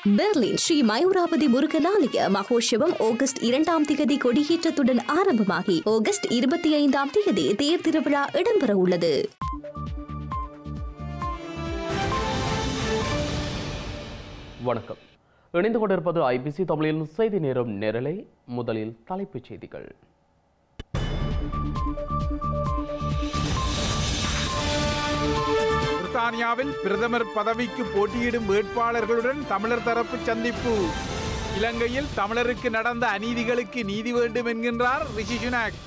Berlin Sri மயூராவதி Murugan ஆலய மகோற்சவம் August இரண்டாம் தேதி கொடியேற்றத்துடன் ஆரம்பமாகி ஆகஸ்ட் இருபத்தி ஐந்தாம் தேதி தேர் திருவிழா இடம்பெற உள்ளது வணக்கம் இணைந்து கொண்டிருப்பது ஐபிசி தமிழின் செய்தி நேரம் நேரலை முதலில் தலைப்புச் செய்திகள் பிரித்தானியாவில் பிரதமர் பதவிக்கு போட்டியிடும் வேட்பாளர்களுடன் தமிழர் தரப்பு சந்திப்பு இலங்கையில் தமிழருக்கு நடந்த அநீதிகளுக்கு நீதி வேண்டும் என்கின்றார் ரிஷி சுனாக்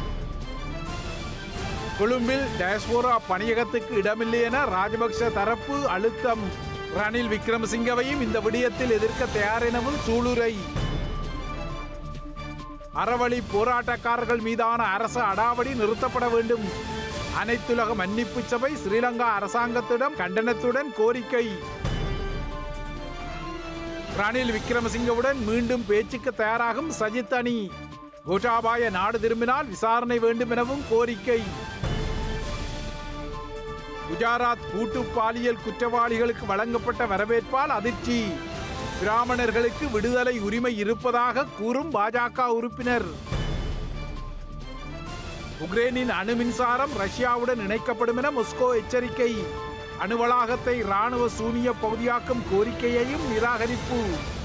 கொழும்பில் டயஸ்போரா பணியகத்துக்கு இடமில்லை என ராஜபக்ச தரப்பு அழுத்தம் ரணில் விக்ரமசிங்கவையும் இந்த விடயத்தில் எதிர்க்க தயார் எனவும் சூளுரை அறவழி போராட்டக்காரர்கள் மீதான அரசு அடாவடி நிறுத்தப்பட வேண்டும் அனைத்துலக மன்னிப்பு சபை ஸ்ரீலங்கா அரசாங்கத்திடம் கண்டனத்துடன் கோரிக்கை ரணில் விக்ரமசிங்கவுடன் மீண்டும் பேச்சுக்கு தயாராகும் சஜித் அணி கோட்டாபாய நாடு திரும்பினால் விசாரணை வேண்டும் எனவும் கோரிக்கை குஜராத் கூட்டு பாலியல் குற்றவாளிகளுக்கு வழங்கப்பட்ட வரவேற்பால் அதிர்ச்சி பிராமணர்களுக்கு விடுதலை உரிமை இருப்பதாக கூறும் பாஜக உறுப்பினர் உக்ரைனின் அணு மின்சாரம் ரஷ்யாவுடன் இணைக்கப்படும் என மொஸ்கோ எச்சரிக்கை அணு வளாகத்தை ராணுவ சூனிய பகுதியாக்கும் கோரிக்கையையும் நிராகரிப்பு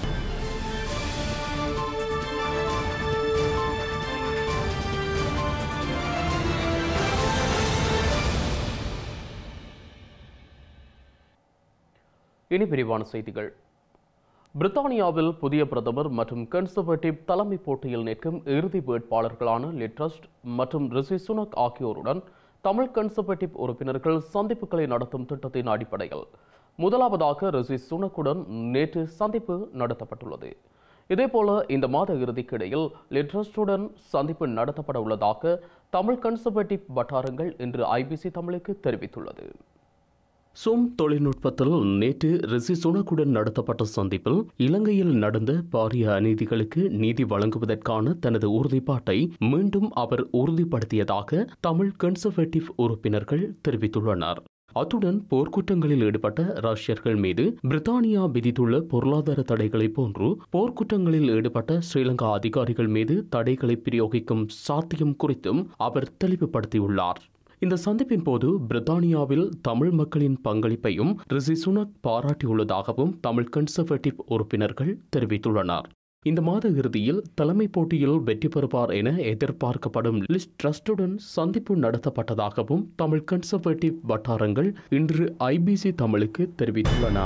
இனி விரிவான செய்திகள் பிரித்தானியாவில் புதிய பிரதமர் மற்றும் கன்சர்வேட்டிவ் தலைமை போட்டியில் நிற்கும் இறுதி வேட்பாளர்களான லிட்ரஸ்ட் மற்றும் ரிஷி சுனக் ஆகியோருடன் தமிழ் கன்சர்வேட்டிவ் உறுப்பினர்கள் சந்திப்புகளை நடத்தும் திட்டத்தின் அடிப்படையில் முதலாவதாக ரிஷி சுனக்குடன் நேற்று சந்திப்பு நடத்தப்பட்டுள்ளது இதேபோல இந்த மாத இறுதிக்கு இடையில் லிட்ரஸ்டுடன் சந்திப்பு நடத்தப்பட உள்ளதாக தமிழ் கன்சர்வேட்டிவ் வட்டாரங்கள் இன்று ஐபிசி தமிழுக்கு தெரிவித்துள்ளது சும் தொழில்நுட்பத்தில் நேற்று ரிஷி சுனக்குடன் நடத்தப்பட்ட சந்திப்பில் இலங்கையில் நடந்த பாரிய அநீதிகளுக்கு நீதி வழங்குவதற்கான தனது உறுதிப்பாட்டை மீண்டும் அவர் உறுதிப்படுத்தியதாக தமிழ் கன்சர்வேட்டிவ் உறுப்பினர்கள் தெரிவித்துள்ளனர் அத்துடன் போர்க்குற்றங்களில் ஈடுபட்ட ரஷ்யர்கள் மீது பிரித்தானியா விதித்துள்ள பொருளாதார தடைகளை போன்று போர்க்குற்றங்களில் ஈடுபட்ட ஸ்ரீலங்கா அதிகாரிகள் மீது தடைகளை பிரயோகிக்கும் சாத்தியம் குறித்தும் அவர் தெளிவுபடுத்தியுள்ளார் இந்த சந்திப்பின் போது பிரித்தானியாவில் தமிழ் மக்களின் பங்களிப்பையும் ரிஷி சுனக் பாராட்டியுள்ளதாகவும் தமிழ் கன்சர்வேட்டிவ் உறுப்பினர்கள் தெரிவித்துள்ளனர் இந்த மாத இறுதியில் தலைமை போட்டியில் வெற்றி பெறுவார் என எதிர்பார்க்கப்படும் லிஸ்ட் ட்ரஸ்டுடன் சந்திப்பு நடத்தப்பட்டதாகவும் தமிழ் கன்சர்வேட்டிவ் வட்டாரங்கள் இன்று ஐபிசி தமிழுக்கு தெரிவித்துள்ளன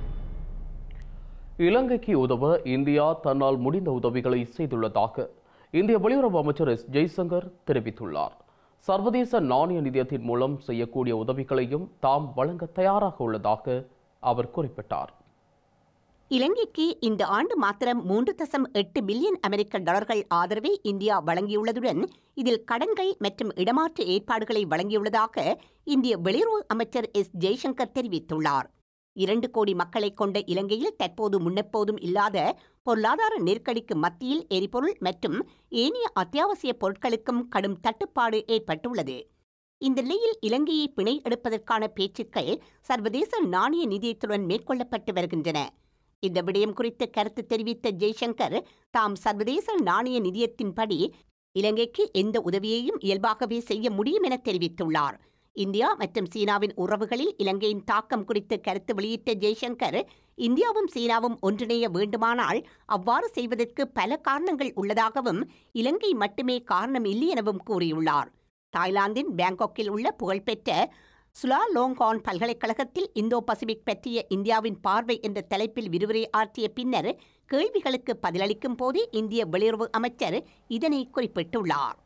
இலங்கைக்கு உதவ இந்தியா தன்னால் முடிந்த உதவிகளை செய்துள்ளதாக இந்திய வெளியுறவு அமைச்சர் எஸ் ஜெய்சங்கர் தெரிவித்துள்ளார் சர்வதேச நாணய நிதியத்தின் மூலம் செய்யக்கூடிய உதவிகளையும் தாம் வழங்க தயாராக உள்ளதாக அவர் குறிப்பிட்டார் இலங்கைக்கு இந்த ஆண்டு மாத்திரம் மூன்று தசம் எட்டு பில்லியன் அமெரிக்க டாலர்கள் ஆதரவை இந்தியா வழங்கியுள்ளதுடன் இதில் கடன்கள் மற்றும் இடமாற்று ஏற்பாடுகளை வழங்கியுள்ளதாக இந்திய வெளியுறவு அமைச்சர் எஸ் ஜெய்சங்கர் தெரிவித்துள்ளார் இரண்டு கோடி மக்களை கொண்ட இலங்கையில் தற்போது முன்னெப்போதும் இல்லாத பொருளாதார நெருக்கடிக்கு மத்தியில் எரிபொருள் மற்றும் ஏனைய அத்தியாவசிய பொருட்களுக்கும் கடும் தட்டுப்பாடு ஏற்பட்டுள்ளது இந்த நிலையில் இலங்கையை பிணை எடுப்பதற்கான பேச்சுக்கள் சர்வதேச நாணய நிதியத்துடன் மேற்கொள்ளப்பட்டு வருகின்றன இந்த விடயம் குறித்து கருத்து தெரிவித்த ஜெய்சங்கர் தாம் சர்வதேச நாணய நிதியத்தின்படி இலங்கைக்கு எந்த உதவியையும் இயல்பாகவே செய்ய முடியும் என தெரிவித்துள்ளார் இந்தியா மற்றும் சீனாவின் உறவுகளில் இலங்கையின் தாக்கம் குறித்து கருத்து வெளியிட்ட ஜெய்சங்கர் இந்தியாவும் சீனாவும் ஒன்றிணைய வேண்டுமானால் அவ்வாறு செய்வதற்கு பல காரணங்கள் உள்ளதாகவும் இலங்கை மட்டுமே காரணம் இல்லை எனவும் கூறியுள்ளார் தாய்லாந்தின் பேங்காக்கில் உள்ள புகழ்பெற்ற சுலா லோங்கான் பல்கலைக்கழகத்தில் இந்தோ பசிபிக் பற்றிய இந்தியாவின் பார்வை என்ற தலைப்பில் விரிவுரை ஆற்றிய பின்னர் கேள்விகளுக்கு பதிலளிக்கும் போதே இந்திய வெளியுறவு அமைச்சர் இதனை குறிப்பிட்டுள்ளார்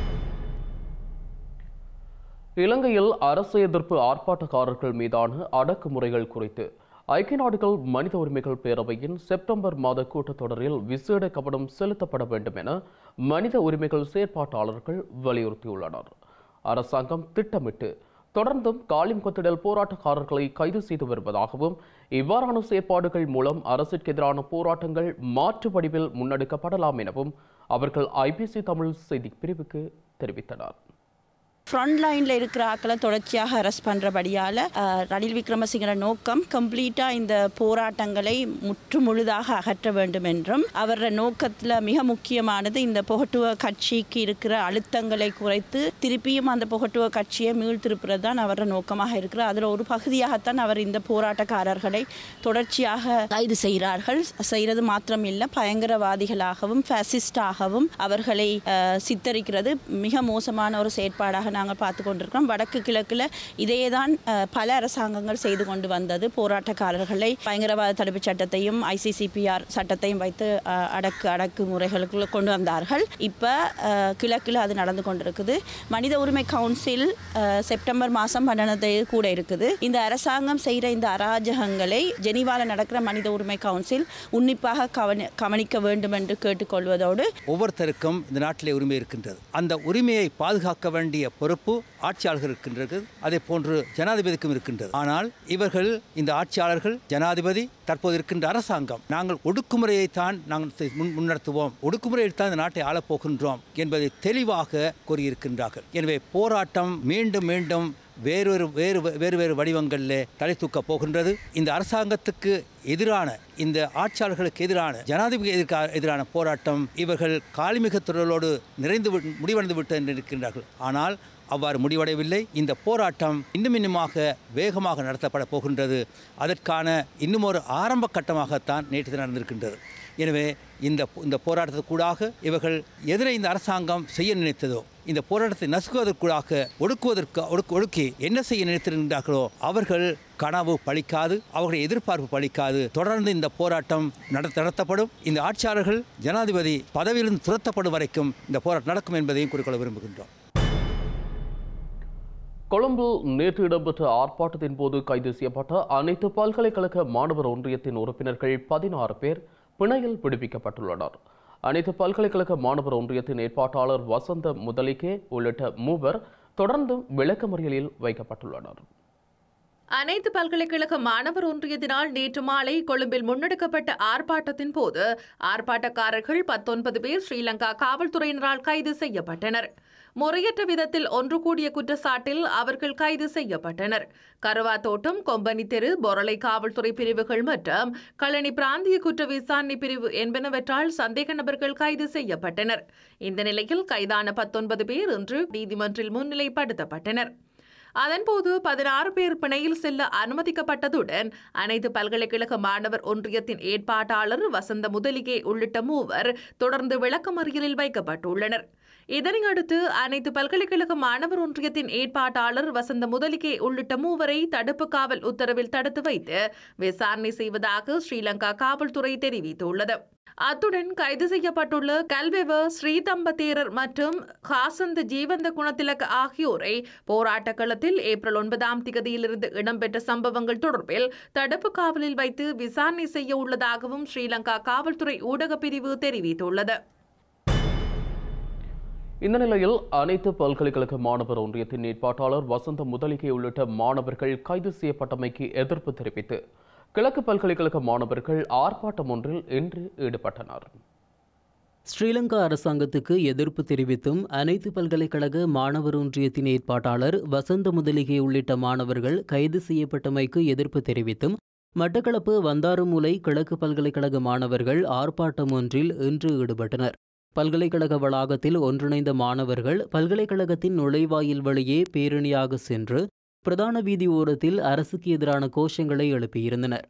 இலங்கையில் அரசு எதிர்ப்பு ஆர்ப்பாட்டக்காரர்கள் மீதான அடக்குமுறைகள் குறித்து ஐக்கிய நாடுகள் மனித உரிமைகள் பேரவையின் செப்டம்பர் மாத கூட்டத்தொடரில் விசேட கவனம் செலுத்தப்பட வேண்டும் என மனித உரிமைகள் செயற்பாட்டாளர்கள் வலியுறுத்தியுள்ளனர் அரசாங்கம் திட்டமிட்டு தொடர்ந்தும் காலிம் கொத்திடல் போராட்டக்காரர்களை கைது செய்து வருவதாகவும் இவ்வாறான செயற்பாடுகள் மூலம் அரசிற்கு எதிரான போராட்டங்கள் மாற்று வடிவில் முன்னெடுக்கப்படலாம் எனவும் அவர்கள் ஐபிசி தமிழ் செய்தி பிரிவுக்கு தெரிவித்தனர் ஃப்ரண்ட் லைனில் இருக்கிற ஆக்களை தொடர்ச்சியாக அரெஸ்ட் பண்ணுறபடியால் ரணில் விக்ரமசிங்கர நோக்கம் கம்ப்ளீட்டாக இந்த போராட்டங்களை முற்று முழுதாக அகற்ற வேண்டும் என்றும் அவரோட நோக்கத்தில் மிக முக்கியமானது இந்த புகட்டுவ கட்சிக்கு இருக்கிற அழுத்தங்களை குறைத்து திருப்பியும் அந்த புகட்டுவ கட்சியை மீள்திருப்புறது தான் அவரோட நோக்கமாக இருக்கிற அதில் ஒரு பகுதியாகத்தான் அவர் இந்த போராட்டக்காரர்களை தொடர்ச்சியாக கைது செய்கிறார்கள் செய்கிறது மாத்திரம் இல்லை பயங்கரவாதிகளாகவும் ஃபேசிஸ்டாகவும் அவர்களை அஹ், சித்தரிக்கிறது மிக மோசமான ஒரு செயற்பாடாக நாங்கள் பார்த்து கொண்டிருக்கிறோம் வடக்கு கிழக்கில் இதே தான் அஹ், பல அரசாங்கங்கள் செய்து கொண்டு வந்தது போராட்டக்காரர்களை பயங்கரவாத தடுப்புச் சட்டத்தையும் ஐசிசிபிஆர் சட்டத்தையும் வைத்து அஹ், அடக்கு அடக்கு முறைகளுக்குள்ள கொண்டு வந்தார்கள் இப்போ கிழக்கில் அது நடந்து கொண்டிருக்குது மனித உரிமை கவுன்சில் அஹ், செப்டம்பர் மாதம் பன்னெண்டு கூட இருக்குது இந்த அரசாங்கம் செய்கிற இந்த அராஜகங்களை ஜெனீவாவில் நடக்கிற மனித உரிமை கவுன்சில் உன்னிப்பாக கவனி கவனிக்க வேண்டும் என்று கேட்டுக்கொள்வதோடு ஒவ்வொருத்தருக்கும் இந்த நாட்டிலே உரிமை இருக்கின்றது அந்த உரிமையை பாதுகாக்க வேண்டிய பொறுப்பு ஆட்சியாளர்கள் இருக்கின்றது அதே போன்று ஜனாதிபதிக்கும் இருக்கின்றது ஆனால் இவர்கள் இந்த ஆட்சியாளர்கள் ஜனாதிபதி தற்போது இருக்கின்ற அரசாங்கம் நாங்கள் ஒடுக்குமுறையை தான் நாங்கள் செ- முன் முன்னெடுத்துவோம் ஒடுக்குமுறையில் தான் இந்த நாட்டை ஆளப்போகின்றோம் என்பதை தெளிவாக கூறியிருக்கின்றார்கள் எனவே போராட்டம் மீண்டும் மீண்டும் வேறொரு வேறு வேறு வேறு வடிவங்களில் தலை தூக்கப் போகின்றது இந்த அரசாங்கத்துக்கு எதிரான இந்த ஆட்சியாளர்களுக்கு எதிரான ஜனாதிபதி எதிர்க்க எதிரான போராட்டம் இவர்கள் காலிமிக தொழிலோடு நிறைந்து விட்- முடிவடைந்து விட்டு என்று இருக்கின்றார்கள் ஆனால் அவ்வாறு முடிவடையவில்லை இந்த போராட்டம் இன்னும் இன்னுமாக வேகமாக நடத்தப்பட போகின்றது அதற்கான இன்னும் ஒரு ஆரம்ப கட்டமாகத்தான் நேற்று நடந்திருக்கின்றது எனவே இந்த இந்த போராட்டத்துக்கூடாக இவர்கள் எதிரே இந்த அரசாங்கம் செய்ய நினைத்ததோ இந்த போராட்டத்தை நசுக்குவதற்கூடாக ஒடுக்குவதற்கு ஒடுக்கு ஒடுக்கி என்ன செய்ய நினைத்திருக்கின்றார்களோ அவர்கள் கனவு பழிக்காது அவர்களுடைய எதிர்பார்ப்பு பழிக்காது தொடர்ந்து இந்த போராட்டம் நடத்த நடத்தப்படும் இந்த ஆட்சியாளர்கள் ஜனாதிபதி பதவியிலிருந்து துரத்தப்படும் வரைக்கும் இந்த போராட்டம் நடக்கும் என்பதையும் குறிக்கொள்ள விரும்புகின்றோம் கொழும்பில் நேற்று இடம்பெற்ற ஆர்ப்பாட்டத்தின் போது கைது செய்யப்பட்ட அனைத்து பல்கலைக்கழக மாணவர் ஒன்றியத்தின் உறுப்பினர்கள் பதினாறு பேர் பிணையில் விடுவிக்கப்பட்டுள்ளனர் அனைத்து பல்கலைக்கழக மாணவர் ஒன்றியத்தின் ஏற்பாட்டாளர் வசந்த முதலிகே உள்ளிட்ட மூவர் தொடர்ந்தும் விளக்கமறியலில் வைக்கப்பட்டுள்ளனர் அனைத்து பல்கலைக்கழக மாணவர் ஒன்றியத்தினால் நேற்று மாலை கொழும்பில் முன்னெடுக்கப்பட்ட ஆர்ப்பாட்டத்தின் போது ஆர்ப்பாட்டக்காரர்கள் பத்தொன்பது பேர் ஸ்ரீலங்கா காவல்துறையினரால் கைது செய்யப்பட்டனர் முறையற்ற விதத்தில் ஒன்று கூடிய குற்றச்சாட்டில் அவர்கள் கைது செய்யப்பட்டனர் கருவாத்தோட்டம் கொம்பனி தெரு பொரளை காவல்துறை பிரிவுகள் மற்றும் களனி பிராந்திய குற்ற விசாரணை பிரிவு என்பனவற்றால் சந்தேக நபர்கள் கைது செய்யப்பட்டனர் இந்த நிலையில் கைதான பத்தொன்பது பேர் இன்று நீதிமன்றில் முன்னிலைப்படுத்தப்பட்டனர் அதன்போது பதினாறு பேர் பிணையில் செல்ல அனுமதிக்கப்பட்டதுடன் அனைத்து பல்கலைக்கழக மாணவர் ஒன்றியத்தின் ஏற்பாட்டாளர் வசந்த முதலிகே உள்ளிட்ட மூவர் தொடர்ந்து விளக்கமறியலில் வைக்கப்பட்டுள்ளனர் இதனையடுத்து அனைத்து பல்கலைக்கழக மாணவர் ஒன்றியத்தின் ஏற்பாட்டாளர் வசந்த முதலிகே உள்ளிட்ட மூவரை தடுப்பு காவல் உத்தரவில் தடுத்து வைத்து விசாரணை செய்வதாக ஸ்ரீலங்கா காவல்துறை தெரிவித்துள்ளது அத்துடன் கைது செய்யப்பட்டுள்ள கல்வெவ ஸ்ரீதம்பதேரர் மற்றும் காசந்த ஜீவந்த குணத்திலக் ஆகியோரை போராட்ட களத்தில் ஏப்ரல் ஒன்பதாம் திகதியிலிருந்து இடம்பெற்ற சம்பவங்கள் தொடர்பில் தடுப்பு காவலில் வைத்து விசாரணை செய்ய உள்ளதாகவும் ஸ்ரீலங்கா காவல்துறை ஊடகப் பிரிவு தெரிவித்துள்ளது இந்த நிலையில் அனைத்து பல்கலைக்கழக மாணவர் ஒன்றியத்தின் ஏற்பாட்டாளர் வசந்த முதலிகை உள்ளிட்ட மாணவர்கள் கைது செய்யப்பட்டமைக்கு எதிர்ப்பு தெரிவித்து கிழக்கு பல்கலைக்கழக மாணவர்கள் ஆர்ப்பாட்டம் ஒன்றில் இன்று ஈடுபட்டனர் ஸ்ரீலங்கா அரசாங்கத்துக்கு எதிர்ப்பு தெரிவித்தும் அனைத்து பல்கலைக்கழக மாணவர் ஒன்றியத்தின் ஏற்பாட்டாளர் வசந்த முதலிகை உள்ளிட்ட மாணவர்கள் கைது செய்யப்பட்டமைக்கு எதிர்ப்பு தெரிவித்தும் மட்டக்களப்பு வந்தாறுமூலை கிழக்கு பல்கலைக்கழக மாணவர்கள் ஆர்ப்பாட்டம் ஒன்றில் இன்று ஈடுபட்டனர் பல்கலைக்கழக வளாகத்தில் ஒன்றிணைந்த மாணவர்கள் பல்கலைக்கழகத்தின் நுழைவாயில் வழியே பேரணியாக சென்று பிரதான வீதி ஓரத்தில் அரசுக்கு எதிரான கோஷங்களை எழுப்பியிருந்தனர்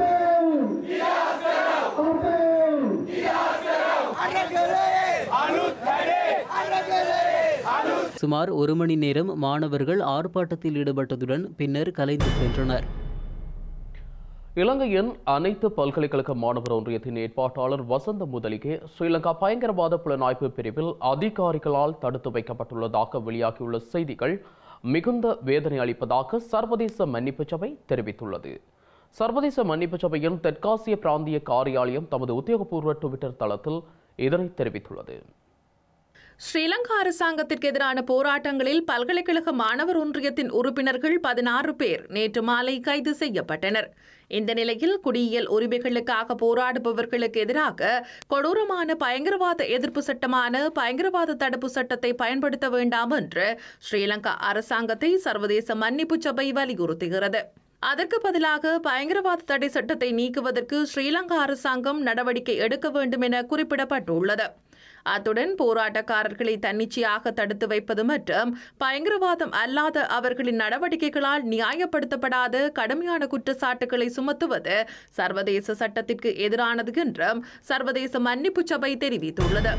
சுமார் ஒரு மணி நேரம் மாணவர்கள் ஆர்ப்பாட்டத்தில் ஈடுபட்டதுடன் பின்னர் கலைந்து சென்றனர் இலங்கையின் அனைத்து பல்கலைக்கழக மாணவர் ஒன்றியத்தின் ஏற்பாட்டாளர் வசந்த முதலிகே ஸ்ரீலங்கா பயங்கரவாத புலனாய்வு பிரிவில் அதிகாரிகளால் தடுத்து வைக்கப்பட்டுள்ளதாக வெளியாகியுள்ள செய்திகள் மிகுந்த வேதனை அளிப்பதாக சர்வதேச மன்னிப்பு சபை தெரிவித்துள்ளது சர்வதேச மன்னிப்பு சபையின் தெற்காசிய பிராந்திய காரியாலயம் தமது உத்தியோகபூர்வ டுவிட்டர் தளத்தில் இதனை தெரிவித்துள்ளது ஸ்ரீலங்கா அரசாங்கத்திற்கு எதிரான போராட்டங்களில் பல்கலைக்கழக மாணவர் ஒன்றியத்தின் உறுப்பினர்கள் பதினாறு பேர் நேற்று மாலை கைது செய்யப்பட்டனர் இந்த நிலையில் குடியியல் உரிமைகளுக்காக போராடுபவர்களுக்கு எதிராக கொடூரமான பயங்கரவாத எதிர்ப்பு சட்டமான பயங்கரவாத தடுப்பு சட்டத்தை பயன்படுத்த வேண்டாம் என்று ஸ்ரீலங்கா அரசாங்கத்தை சர்வதேச மன்னிப்பு சபை வலியுறுத்துகிறது அதற்கு பதிலாக பயங்கரவாத தடை சட்டத்தை நீக்குவதற்கு ஸ்ரீலங்கா அரசாங்கம் நடவடிக்கை எடுக்க வேண்டும் என குறிப்பிடப்பட்டுள்ளது அத்துடன் போராட்டக்காரர்களை தன்னிச்சையாக தடுத்து வைப்பது மற்றும் பயங்கரவாதம் அல்லாத அவர்களின் நடவடிக்கைகளால் நியாயப்படுத்தப்படாத கடுமையான குற்றச்சாட்டுகளை சுமத்துவது சர்வதேச சட்டத்திற்கு எதிரானது என்றும் சர்வதேச மன்னிப்பு சபை தெரிவித்துள்ளது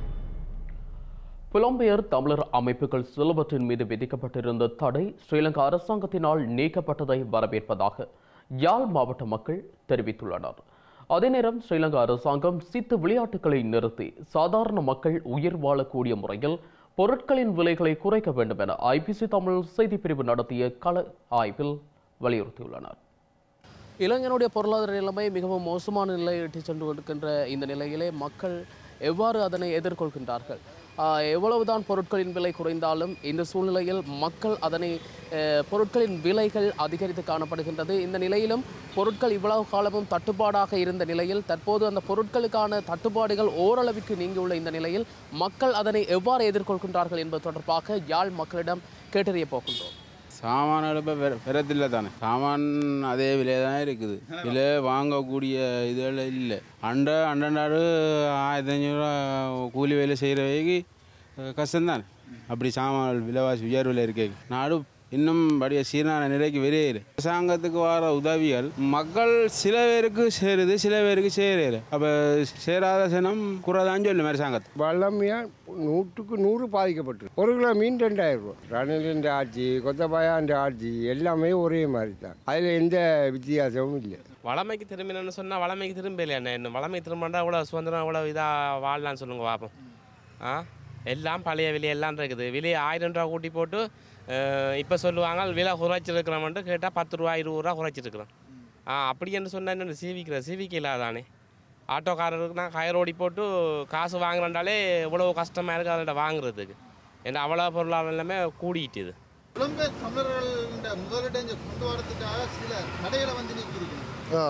புலம்பெயர் தமிழர் அமைப்புகள் சிலவற்றின் மீது விதிக்கப்பட்டிருந்த தடை ஸ்ரீலங்கா அரசாங்கத்தினால் நீக்கப்பட்டதை வரவேற்பதாக யாழ் மாவட்ட மக்கள் தெரிவித்துள்ளனர் அதே நேரம் ஸ்ரீலங்கா அரசாங்கம் சித்து விளையாட்டுகளை நிறுத்தி சாதாரண மக்கள் உயிர் வாழக்கூடிய முறையில் பொருட்களின் விலைகளை குறைக்க வேண்டும் என ஐபிசி தமிழ் செய்திப் பிரிவு நடத்திய கள ஆய்வில் வலியுறுத்தியுள்ளனர் இளைஞனுடைய பொருளாதார நிலைமை மிகவும் மோசமான நிலையை இட்டு சென்று கொண்டிருக்கின்ற இந்த நிலையிலே மக்கள் எவ்வாறு அதனை எதிர்கொள்கின்றார்கள் ஆஹ் எவ்வளவுதான் பொருட்களின் விலை குறைந்தாலும் இந்த சூழ்நிலையில் மக்கள் அதனை அஹ், பொருட்களின் விலைகள் அதிகரித்து காணப்படுகின்றது இந்த நிலையிலும் பொருட்கள் இவ்வளவு காலமும் தட்டுப்பாடாக இருந்த நிலையில் தற்போது அந்த பொருட்களுக்கான தட்டுப்பாடுகள் ஓரளவிற்கு நீங்கியுள்ள இந்த நிலையில் மக்கள் அதனை எவ்வாறு எதிர்கொள்கின்றார்கள் என்பது தொடர்பாக யாழ் மக்களிடம் கேட்டறிய போகின்றோம் சாமான்கள் இப்போ பெறத்தில்லை தானே சாமான் அதே விலையை தான் இருக்குது விலை வாங்கக்கூடிய இதுகள் இல்லை அண்டை அண்டண்டாடு ஆயிரத்தி அஞ்சூறுரூவா கூலி வேலை செய்கிறவைக்கு கஷ்டம்தானே அப்படி சாமான் விலைவாசி உயர்வில் இருக்கே நாடு இன்னும் படிய சீரான நிலைக்கு வெளியேறு அரசாங்கத்துக்கு வர உதவிகள் மக்கள் சில பேருக்கு சேருது சில பேருக்கு சேரல அப்போ சேராத சனம் குறைதான் சொல்லும் அரசாங்கத்தை வல்லமையாக நூற்றுக்கு நூறு பாதிக்கப்பட்டு ஒரு கிலோ மீன் ரெண்டாயிரம் ரூபா ரணிலின் ஆட்சி கொத்தபாயாண்ட ஆட்சி எல்லாமே ஒரே மாதிரி தான் அதில் எந்த வித்தியாசமும் இல்லை வளமைக்கு திரும்பினு சொன்னால் வளமைக்கு திரும்பலையா என்ன வளமை திரும்பினா இவ்வளோ சுதந்திரம் இவ்வளோ இதாக வாழலாம்னு சொல்லுங்க பார்ப்போம் ஆ எல்லாம் பழைய விலை எல்லாம் இருக்குது விலையை ஆயிரம் ரூபா கூட்டி போட்டு இப்போ சொல்லுவாங்க விலை குறைச்சிருக்கிறோம்ட்டு கேட்டால் பத்து ரூபா இருபது ரூபா குறைச்சிருக்கிறோம் ஆ அப்படி என்று சொன்னால் என்ன சீவிக்கிற சீவிக்க இல்லாதானே ஆட்டோக்காரருக்கு நான் கயர் ஓடி போட்டு காசு வாங்குறேன்டாலே இவ்வளோ கஷ்டமாக இருக்குது அதோட வாங்குறதுக்கு ஏன்னா அவ்வளோ பொருளாதாரம் எல்லாமே கூடிட்டுது புலம்பெயர் தமிழர்கள் இந்த முதலீட்டை இங்கே கொண்டு வரதுக்காக சில தடைகளை வந்து நிற்கிறீங்க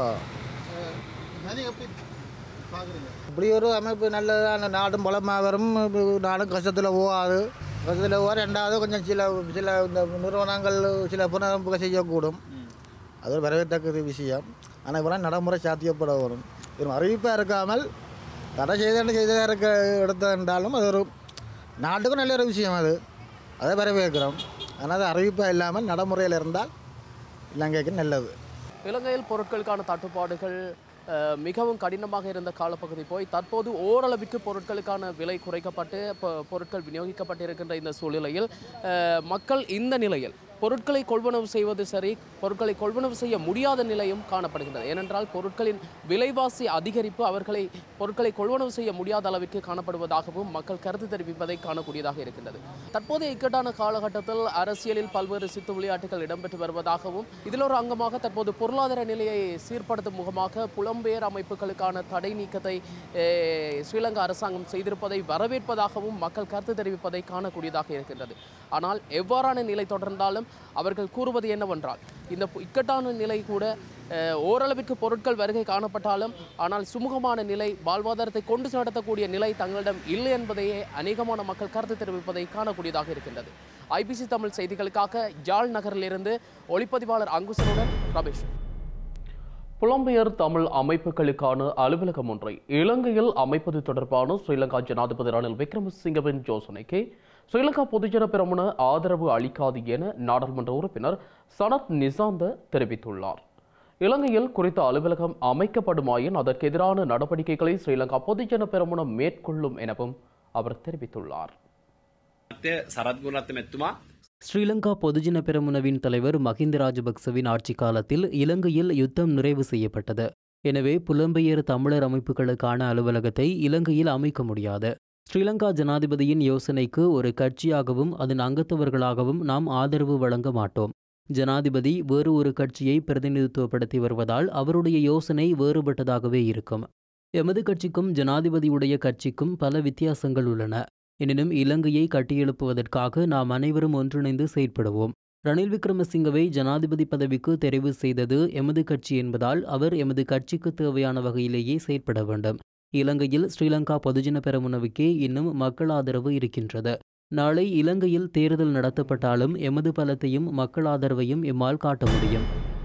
நீங்கள் எப்படி பார்க்குறீங்க இப்படி ஒரு அமைப்பு நல்லதான நாடும் பலமாக வரும் இப்ப நாடும் கஷ்டத்தில் போகாது கஷ்டத்தில் போக ரெண்டாவது கொஞ்சம் சில சில இந்த நிறுவனங்கள் சில புனரமைப்புகள் செய்யக்கூடும் அது ஒரு வரவேற்கத்தக்க விஷயம் ஆனால் இப்போலாம் நடைமுறை சாத்தியப்பட வரும் வெறும் அறிவிப்பாக இருக்காமல் தடை செய்த செய்த இருக்க எடுத்தாலும் அது ஒரு நாட்டுக்கும் நல்ல ஒரு விஷயம் அது அதை வரவேற்கிறோம் ஆனால் அது அறிவிப்பாக இல்லாமல் நடைமுறையில் இருந்தால் இலங்கைக்கு நல்லது இலங்கையில் பொருட்களுக்கான தட்டுப்பாடுகள் அஹ், மிகவும் கடினமாக இருந்த காலப்பகுதி போய் தற்போது ஓரளவிற்கு பொருட்களுக்கான விலை குறைக்கப்பட்டு பொ- பொருட்கள் விநியோகிக்கப்பட்டிருக்கின்ற இந்த சூழ்நிலையில் அஹ், மக்கள் இந்த நிலையில் பொருட்களை கொள்வனவு செய்வது சரி பொருட்களை கொள்வனவு செய்ய முடியாத நிலையும் காணப்படுகின்றது ஏனென்றால் பொருட்களின் விலைவாசி அதிகரிப்பு அவர்களை பொருட்களை கொள்வனவு செய்ய முடியாத அளவிற்கு காணப்படுவதாகவும் மக்கள் கருத்து தெரிவிப்பதை காணக்கூடியதாக இருக்கின்றது தற்போதைய இக்கட்டான காலகட்டத்தில் அரசியலில் பல்வேறு சித்து விளையாட்டுகள் இடம்பெற்று வருவதாகவும் இதில் ஒரு அங்கமாக தற்போது பொருளாதார நிலையை சீர்படுத்தும் முகமாக புலம்பெயர் அமைப்புகளுக்கான தடை நீக்கத்தை eh, ஸ்ரீலங்கா அரசாங்கம் செய்திருப்பதை வரவேற்பதாகவும் மக்கள் கருத்து தெரிவிப்பதை காணக்கூடியதாக இருக்கின்றது ஆனால் எவ்வாறான நிலை தொடர்ந்தாலும் அவர்கள் கூறுவது என்னவென்றால் இந்த பு- இக்கட்டான நிலை கூட அஹ், ஓரளவிற்கு பொருட்கள் வருகை காணப்பட்டாலும் ஆனால் சுமூகமான நிலை வாழ்வாதாரத்தை கொண்டு நடத்தக்கூடிய நிலை தங்களிடம் இல்லை என்பதையே அநேகமான மக்கள் கருத்து தெரிவிப்பதை காணக்கூடியதாக இருக்கின்றது ஐபிசி தமிழ் செய்திகளுக்காக யாழ் நகரிலிருந்து ஒளிப்பதிவாளர் அங்குசனுடன் ரமேஷ் புலம்பெயர் தமிழ் அமைப்புகளுக்கான அலுவலகம் ஒன்றை இலங்கையில் அமைப்பது தொடர்பான ஸ்ரீலங்கா ஜனாதிபதி ரணில் விக்ரமசிங்கவின் யோசனைக்கு ஸ்ரீலங்கா பொதுஜன பெரமுன ஆதரவு அளிக்காது என நாடாளுமன்ற உறுப்பினர் சனத் நிசாந்த தெரிவித்துள்ளார் இலங்கையில் குறித்த அலுவலகம் அமைக்கப்படுமாயின் அதற்கு எதிரான நடவடிக்கைகளை ஸ்ரீலங்கா பொதுஜன பெரமுன மேற்கொள்ளும் எனவும் அவர் தெரிவித்துள்ளார் ஸ்ரீலங்கா பொதுஜன பெரமுனவின் தலைவர் மஹிந்த ராஜபக்சவின் ஆட்சி காலத்தில் இலங்கையில் யுத்தம் நிறைவு செய்யப்பட்டது எனவே புலம்பெயர் தமிழர் அமைப்புகளுக்கான அலுவலகத்தை இலங்கையில் அமைக்க முடியாது ஸ்ரீலங்கா ஜனாதிபதியின் யோசனைக்கு ஒரு கட்சியாகவும் அதன் அங்கத்தவர்களாகவும் நாம் ஆதரவு வழங்க மாட்டோம் ஜனாதிபதி வேறு ஒரு கட்சியை பிரதிநிதித்துவப்படுத்தி வருவதால் அவருடைய யோசனை வேறுபட்டதாகவே இருக்கும் எமது கட்சிக்கும் ஜனாதிபதியுடைய கட்சிக்கும் பல வித்தியாசங்கள் உள்ளன எனினும் இலங்கையை கட்டியெழுப்புவதற்காக நாம் அனைவரும் ஒன்றிணைந்து செயற்படுவோம் ரணில் விக்ரமசிங்கவை ஜனாதிபதி பதவிக்கு தெரிவு செய்தது எமது கட்சி என்பதால் அவர் எமது கட்சிக்கு தேவையான வகையிலேயே செயற்பட வேண்டும் இலங்கையில் ஸ்ரீலங்கா பொதுஜன பெரமுனவுக்கே இன்னும் மக்கள் ஆதரவு இருக்கின்றது நாளை இலங்கையில் தேர்தல் நடத்தப்பட்டாலும் எமது பலத்தையும் மக்கள் ஆதரவையும் எம்மால் காட்ட முடியும்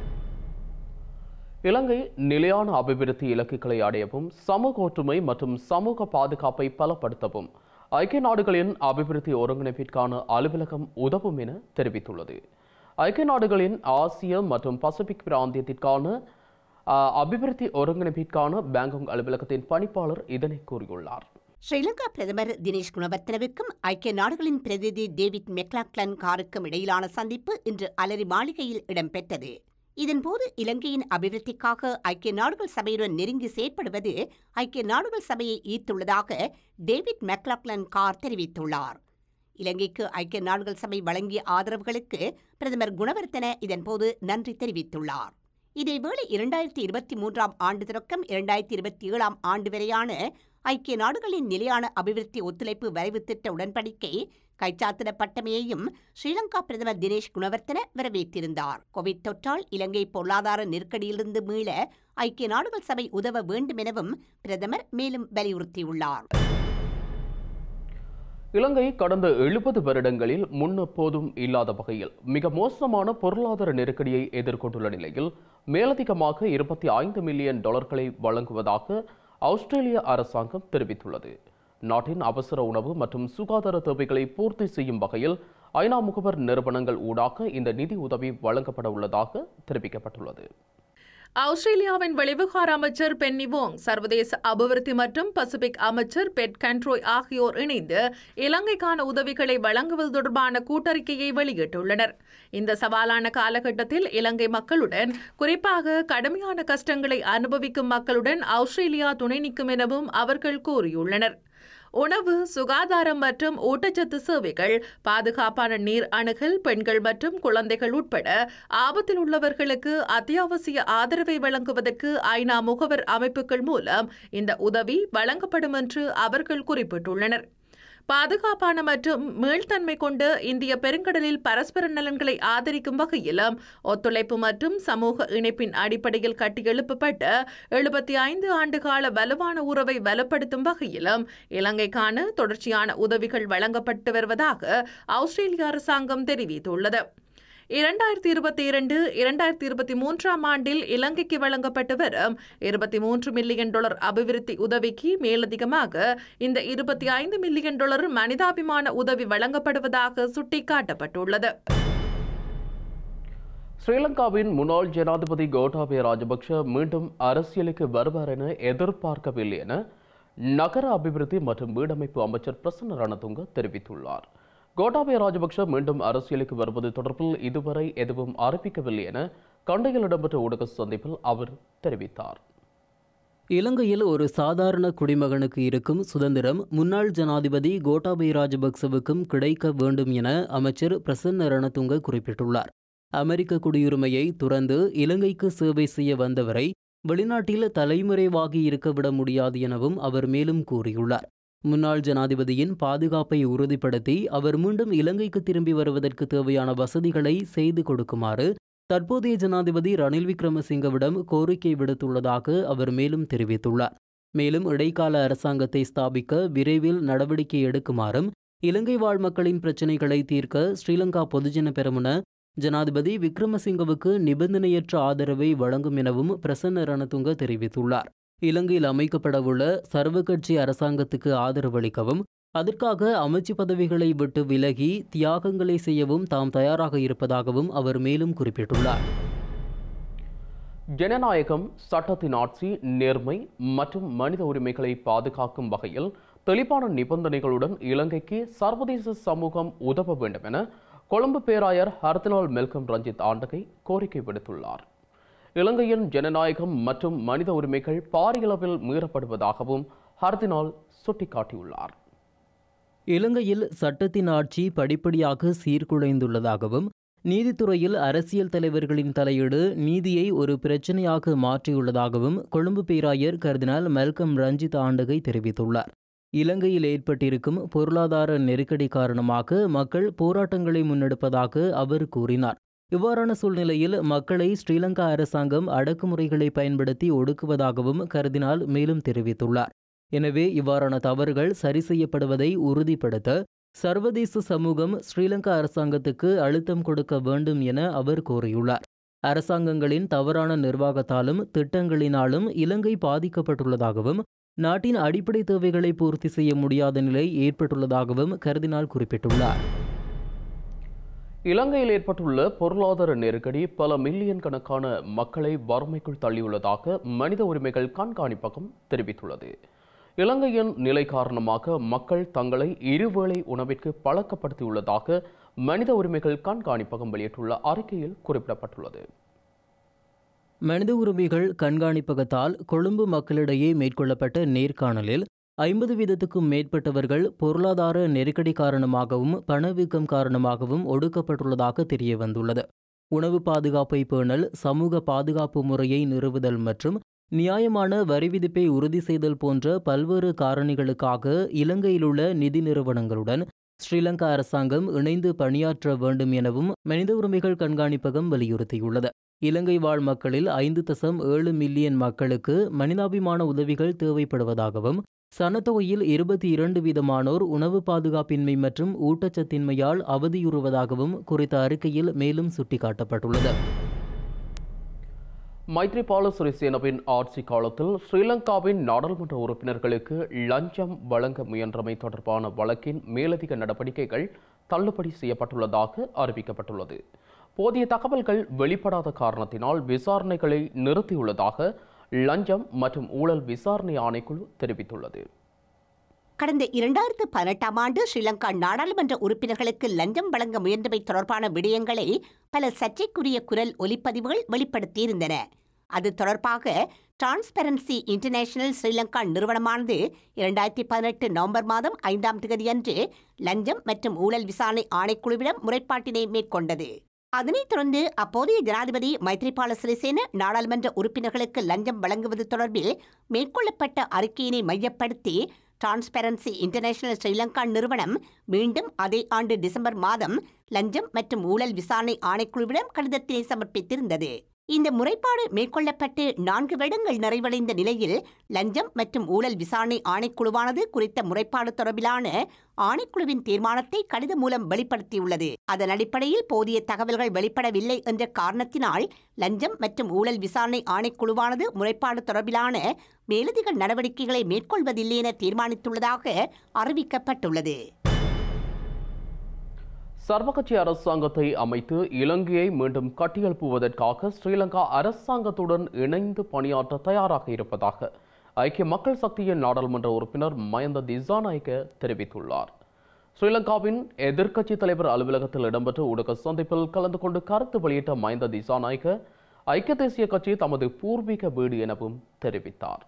இலங்கை நிலையான அபிவிருத்தி இலக்குகளை அடையவும் சமூக ஒற்றுமை மற்றும் சமூக பாதுகாப்பை பலப்படுத்தவும் ஐக்கிய நாடுகளின் அபிவிருத்தி ஒருங்கிணைப்பிற்கான அலுவலகம் உதவும் என தெரிவித்துள்ளது ஐக்கிய நாடுகளின் ஆசிய மற்றும் பசிபிக் பிராந்தியத்திற்கான அஹ், அபிவிருத்தி ஒருங்கிணைப்பிற்கான பேங்காங் அலுவலகத்தின் பணிப்பாளர் இதனை கூறியுள்ளார் ஸ்ரீலங்கா பிரதமர் தினேஷ் குணவர்த்தனவுக்கும் ஐக்கிய நாடுகளின் பிரதிநிதி டேவிட் மெக்லாக்லன் காருக்கும் இடையிலான சந்திப்பு இன்று அலரி மாளிகையில் இடம்பெற்றது இதன்போது இலங்கையின் அபிவிருத்திக்காக ஐக்கிய நாடுகள் சபையுடன் நெருங்கி செயற்படுவது ஐக்கிய நாடுகள் சபையை ஈர்த்துள்ளதாக டேவிட் மெக்லாக்லன் கார் தெரிவித்துள்ளார் இலங்கைக்கு ஐக்கிய நாடுகள் சபை வழங்கிய ஆதரவுகளுக்கு பிரதமர் குணவர்த்தன இதன்போது நன்றி தெரிவித்துள்ளார் இதேவேளை இரண்டாயிரத்தி இருபத்தி மூன்றாம் ஆண்டு தொடக்கம் இரண்டாயிரத்தி இருபத்தி ஏழாம் ஆண்டு வரையான ஐக்கிய நாடுகளின் நிலையான அபிவிருத்தி ஒத்துழைப்பு வரைவு திட்ட உடன்படிக்கை கைச்சாத்திடப்பட்டமையையும் ஸ்ரீலங்கா பிரதமர் தினேஷ் குணவர்த்தன வரவேற்றிருந்தார் கோவிட் தொற்றால் இலங்கை பொருளாதார நெருக்கடியிலிருந்து மீள ஐக்கிய நாடுகள் சபை உதவ வேண்டும் எனவும் பிரதமர் மேலும் வலியுறுத்தியுள்ளார் இலங்கை கடந்த எழுபது வருடங்களில் முன்னெப்போதும் இல்லாத வகையில் மிக மோசமான பொருளாதார நெருக்கடியை எதிர்கொண்டுள்ள நிலையில் மேலதிகமாக இருபத்தி ஐந்து மில்லியன் டாலர்களை வழங்குவதாக ஆஸ்திரேலிய அரசாங்கம் தெரிவித்துள்ளது நாட்டின் அவசர உணவு மற்றும் சுகாதார தேவைகளை பூர்த்தி செய்யும் வகையில் ஐநா முகவர் நிறுவனங்கள் ஊடாக இந்த நிதி உதவி வழங்கப்பட உள்ளதாக தெரிவிக்கப்பட்டுள்ளது ஆஸ்திரேலியாவின் வெளிவிகார அமைச்சர் பென்னி வோங் சர்வதேச அபிவிருத்தி மற்றும் பசிபிக் அமைச்சர் பெட் கண்ட்ரோய் ஆகியோர் இணைந்து இலங்கைக்கான உதவிகளை வழங்குவது தொடர்பான கூட்டறிக்கையை வெளியிட்டுள்ளனர் இந்த சவாலான காலகட்டத்தில் இலங்கை மக்களுடன் குறிப்பாக கடுமையான கஷ்டங்களை அனுபவிக்கும் மக்களுடன் ஆஸ்திரேலியா துணை நிற்கும் எனவும் அவர்கள் கூறியுள்ளனர் உணவு சுகாதாரம் மற்றும் ஊட்டச்சத்து சேவைகள் பாதுகாப்பான நீர் அணுகல் பெண்கள் மற்றும் குழந்தைகள் உட்பட ஆபத்தில் உள்ளவர்களுக்கு அத்தியாவசிய ஆதரவை வழங்குவதற்கு ஐநா முகவர் அமைப்புகள் மூலம் இந்த உதவி வழங்கப்படும் என்று அவர்கள் குறிப்பிட்டுள்ளனர் பாதுகாப்பான மற்றும் மீள்தன்மை கொண்ட இந்திய பெருங்கடலில் பரஸ்பர நலன்களை ஆதரிக்கும் வகையிலும் ஒத்துழைப்பு மற்றும் சமூக இணைப்பின் அடிப்படையில் கட்டியெழுப்பப்பட்ட எழுபத்தி ஐந்து ஆண்டுகால வலுவான உறவை வலுப்படுத்தும் வகையிலும் இலங்கைக்கான தொடர்ச்சியான உதவிகள் வழங்கப்பட்டு வருவதாக ஆஸ்திரேலிய அரசாங்கம் தெரிவித்துள்ளது இரண்டாயிரத்தி இருபத்தி இரண்டு இரண்டாயிரத்தி இருபத்தி மூன்றாம் ஆண்டில் இலங்கைக்கு வழங்கப்பட்டு வரும் இருபத்தி மூன்று மில்லியன் டாலர் அபிவிருத்தி உதவிக்கு மேலதிகமாக இந்த இருபத்தி ஐந்து மில்லியன் டாலர் மனிதாபிமான உதவி வழங்கப்படுவதாக சுட்டிக்காட்டப்பட்டுள்ளது ஸ்ரீலங்காவின் முன்னாள் ஜனாதிபதி கோட்டாபய ராஜபக்ஷ மீண்டும் அரசியலுக்கு வருவார் என எதிர்பார்க்கவில்லை என நகர அபிவிருத்தி மற்றும் வீடமைப்பு அமைச்சர் பிரசன்ன ரணதுங்க தெரிவித்துள்ளார் கோட்டாபய ராஜபக்ஷ மீண்டும் அரசியலுக்கு வருவது தொடர்பில் இதுவரை எதுவும் அறிவிக்கவில்லை என கண்டையில் இடம்பெற்ற ஊடக சந்திப்பில் அவர் தெரிவித்தார் இலங்கையில் ஒரு சாதாரண குடிமகனுக்கு இருக்கும் சுதந்திரம் முன்னாள் ஜனாதிபதி கோட்டாபய ராஜபக்சவுக்கும் கிடைக்க வேண்டும் என அமைச்சர் பிரசன்ன ரணதுங்க குறிப்பிட்டுள்ளார் அமெரிக்க குடியுரிமையை துறந்து இலங்கைக்கு சேவை செய்ய வந்தவரை வெளிநாட்டில் தலைமறைவாகி இருக்க விட முடியாது எனவும் அவர் மேலும் கூறியுள்ளார் முன்னாள் ஜனாதிபதியின் பாதுகாப்பை உறுதிப்படுத்தி அவர் மீண்டும் இலங்கைக்கு திரும்பி வருவதற்கு தேவையான வசதிகளை செய்து கொடுக்குமாறு தற்போதைய ஜனாதிபதி ரணில் விக்ரமசிங்கவிடம் கோரிக்கை விடுத்துள்ளதாக அவர் மேலும் தெரிவித்துள்ளார் மேலும் இடைக்கால அரசாங்கத்தை ஸ்தாபிக்க விரைவில் நடவடிக்கை எடுக்குமாறும் இலங்கை வாழ் மக்களின் பிரச்சினைகளை தீர்க்க ஸ்ரீலங்கா பொதுஜன பெரமுன ஜனாதிபதி விக்ரமசிங்கவுக்கு நிபந்தனையற்ற ஆதரவை வழங்கும் எனவும் பிரசன்ன ரணதுங்க தெரிவித்துள்ளார் இலங்கையில் அமைக்கப்படவுள்ள சர்வகட்சி அரசாங்கத்துக்கு ஆதரவளிக்கவும் அதற்காக அமைச்சு பதவிகளை விட்டு விலகி தியாகங்களை செய்யவும் தாம் தயாராக இருப்பதாகவும் அவர் மேலும் குறிப்பிட்டுள்ளார் ஜனநாயகம் சட்டத்தின் ஆட்சி நேர்மை மற்றும் மனித உரிமைகளை பாதுகாக்கும் வகையில் தெளிவான நிபந்தனைகளுடன் இலங்கைக்கு சர்வதேச சமூகம் உதவ வேண்டும் என கொழும்பு பேராயர் ஹர்தலால் மெல்கம் ரஞ்சித் ஆண்டகை கோரிக்கை விடுத்துள்ளார் இலங்கையின் ஜனநாயகம் மற்றும் மனித உரிமைகள் பாரியளவில் மீறப்படுவதாகவும் ஹர்தினால் சுட்டிக்காட்டியுள்ளார் இலங்கையில் சட்டத்தின் ஆட்சி படிப்படியாக சீர்குலைந்துள்ளதாகவும் நீதித்துறையில் அரசியல் தலைவர்களின் தலையீடு நீதியை ஒரு பிரச்சனையாக மாற்றியுள்ளதாகவும் கொழும்பு பேராயர் கர்தினால் மெல்கம் ரஞ்சித் ஆண்டகை தெரிவித்துள்ளார் இலங்கையில் ஏற்பட்டிருக்கும் பொருளாதார நெருக்கடி காரணமாக மக்கள் போராட்டங்களை முன்னெடுப்பதாக அவர் கூறினார் இவ்வாறான சூழ்நிலையில் மக்களை ஸ்ரீலங்கா அரசாங்கம் அடக்குமுறைகளை பயன்படுத்தி ஒடுக்குவதாகவும் கருதினால் மேலும் தெரிவித்துள்ளார் எனவே இவ்வாறான தவறுகள் சரி செய்யப்படுவதை உறுதிப்படுத்த சர்வதேச சமூகம் ஸ்ரீலங்கா அரசாங்கத்துக்கு அழுத்தம் கொடுக்க வேண்டும் என அவர் கூறியுள்ளார் அரசாங்கங்களின் தவறான நிர்வாகத்தாலும் திட்டங்களினாலும் இலங்கை பாதிக்கப்பட்டுள்ளதாகவும் நாட்டின் அடிப்படை தேவைகளை பூர்த்தி செய்ய முடியாத நிலை ஏற்பட்டுள்ளதாகவும் கருதினால் குறிப்பிட்டுள்ளார் இலங்கையில் ஏற்பட்டுள்ள பொருளாதார நெருக்கடி பல மில்லியன் கணக்கான மக்களை வறுமைக்குள் தள்ளியுள்ளதாக மனித உரிமைகள் கண்காணிப்பகம் தெரிவித்துள்ளது இலங்கையின் நிலை காரணமாக மக்கள் தங்களை இருவேளை உணவிற்கு பழக்கப்படுத்தியுள்ளதாக மனித உரிமைகள் கண்காணிப்பகம் வெளியிட்டுள்ள அறிக்கையில் குறிப்பிடப்பட்டுள்ளது மனித உரிமைகள் கண்காணிப்பகத்தால் கொழும்பு மக்களிடையே மேற்கொள்ளப்பட்ட நேர்காணலில் ஐம்பது வீதத்துக்கும் மேற்பட்டவர்கள் பொருளாதார நெருக்கடி காரணமாகவும் பணவீக்கம் காரணமாகவும் ஒடுக்கப்பட்டுள்ளதாக தெரிய வந்துள்ளது உணவு பாதுகாப்பை பேணல் சமூக பாதுகாப்பு முறையை நிறுவுதல் மற்றும் நியாயமான வரி விதிப்பை உறுதி செய்தல் போன்ற பல்வேறு காரணிகளுக்காக இலங்கையிலுள்ள நிதி நிறுவனங்களுடன் ஸ்ரீலங்கா அரசாங்கம் இணைந்து பணியாற்ற வேண்டும் எனவும் மனித உரிமைகள் கண்காணிப்பகம் வலியுறுத்தியுள்ளது இலங்கை வாழ் மக்களில் ஐந்து தசம் ஏழு மில்லியன் மக்களுக்கு மனிதாபிமான உதவிகள் தேவைப்படுவதாகவும் சனத்தொகையில் இருபத்தி இரண்டு வீதமானோர் உணவு பாதுகாப்பின்மை மற்றும் ஊட்டச்சத்தின்மையால் அவதியுறுவதாகவும் குறித்த அறிக்கையில் மேலும் சுட்டிக்காட்டப்பட்டுள்ளது மைத்ரிபால சிறிசேனவின் ஆட்சி காலத்தில் ஸ்ரீலங்காவின் நாடாளுமன்ற உறுப்பினர்களுக்கு லஞ்சம் வழங்க முயன்றமை தொடர்பான வழக்கின் மேலதிக நடவடிக்கைகள் தள்ளுபடி செய்யப்பட்டுள்ளதாக அறிவிக்கப்பட்டுள்ளது போதிய தகவல்கள் வெளிப்படாத காரணத்தினால் விசாரணைகளை நிறுத்தியுள்ளதாக லஞ்சம் மற்றும் ஊழல் விசாரணை ஆணைக்குழு தெரிவித்துள்ளது கடந்த இரண்டாயிரத்து பதினெட்டாம் ஆண்டு ஸ்ரீலங்கா நாடாளுமன்ற உறுப்பினர்களுக்கு லஞ்சம் வழங்க முயன்றமை தொடர்பான விடயங்களை பல சர்ச்சைக்குரிய குரல் ஒலிப்பதிவுகள் வெளிப்படுத்தியிருந்தன அது தொடர்பாக டிரான்ஸ்பெரன்சி இன்டர்நேஷனல் ஸ்ரீலங்கா நிறுவனமானது இரண்டாயிரத்தி பதினெட்டு நவம்பர் மாதம் ஐந்தாம் தேதியன்று லஞ்சம் மற்றும் ஊழல் விசாரணை ஆணைக்குழுவிடம் முறைப்பாட்டினை மேற்கொண்டது அதனைத் தொடர்ந்து அப்போதைய ஜனாதிபதி மைத்ரிபால சிறிசேன நாடாளுமன்ற உறுப்பினர்களுக்கு லஞ்சம் வழங்குவது தொடர்பில் மேற்கொள்ளப்பட்ட அறிக்கையினை மையப்படுத்தி டிரான்ஸ்பெரன்சி இன்டர்நேஷனல் ஸ்ரீலங்கா நிறுவனம் மீண்டும் அதே ஆண்டு டிசம்பர் மாதம் லஞ்சம் மற்றும் ஊழல் விசாரணை ஆணைக்குழுவிடம் கடிதத்தினை சமர்ப்பித்திருந்தது இந்த முறைப்பாடு மேற்கொள்ளப்பட்டு நான்கு வருடங்கள் நிறைவடைந்த நிலையில் லஞ்சம் மற்றும் ஊழல் விசாரணை ஆணைக்குழுவானது குறித்த முறைப்பாடு தொடர்பிலான ஆணைக்குழுவின் தீர்மானத்தை கடிதம் மூலம் வெளிப்படுத்தியுள்ளது அதன் அடிப்படையில் போதிய தகவல்கள் வெளிப்படவில்லை என்ற காரணத்தினால் லஞ்சம் மற்றும் ஊழல் விசாரணை ஆணைக்குழுவானது முறைப்பாடு தொடர்பிலான மேலதிக நடவடிக்கைகளை மேற்கொள்வதில்லை என தீர்மானித்துள்ளதாக அறிவிக்கப்பட்டுள்ளது சர்வகட்சி அரசாங்கத்தை அமைத்து இலங்கையை மீண்டும் கட்டியெழுப்புவதற்காக ஸ்ரீலங்கா அரசாங்கத்துடன் இணைந்து பணியாற்ற தயாராக இருப்பதாக ஐக்கிய மக்கள் சக்தியின் நாடாளுமன்ற உறுப்பினர் மயந்த திசாநாயக்க தெரிவித்துள்ளார் ஸ்ரீலங்காவின் எதிர்க்கட்சி தலைவர் அலுவலகத்தில் இடம்பெற்ற ஊடக சந்திப்பில் கலந்து கொண்டு கருத்து வெளியிட்ட மயந்த திசாநாயக்க ஐக்கிய தேசிய கட்சி தமது பூர்வீக வீடு எனவும் தெரிவித்தார்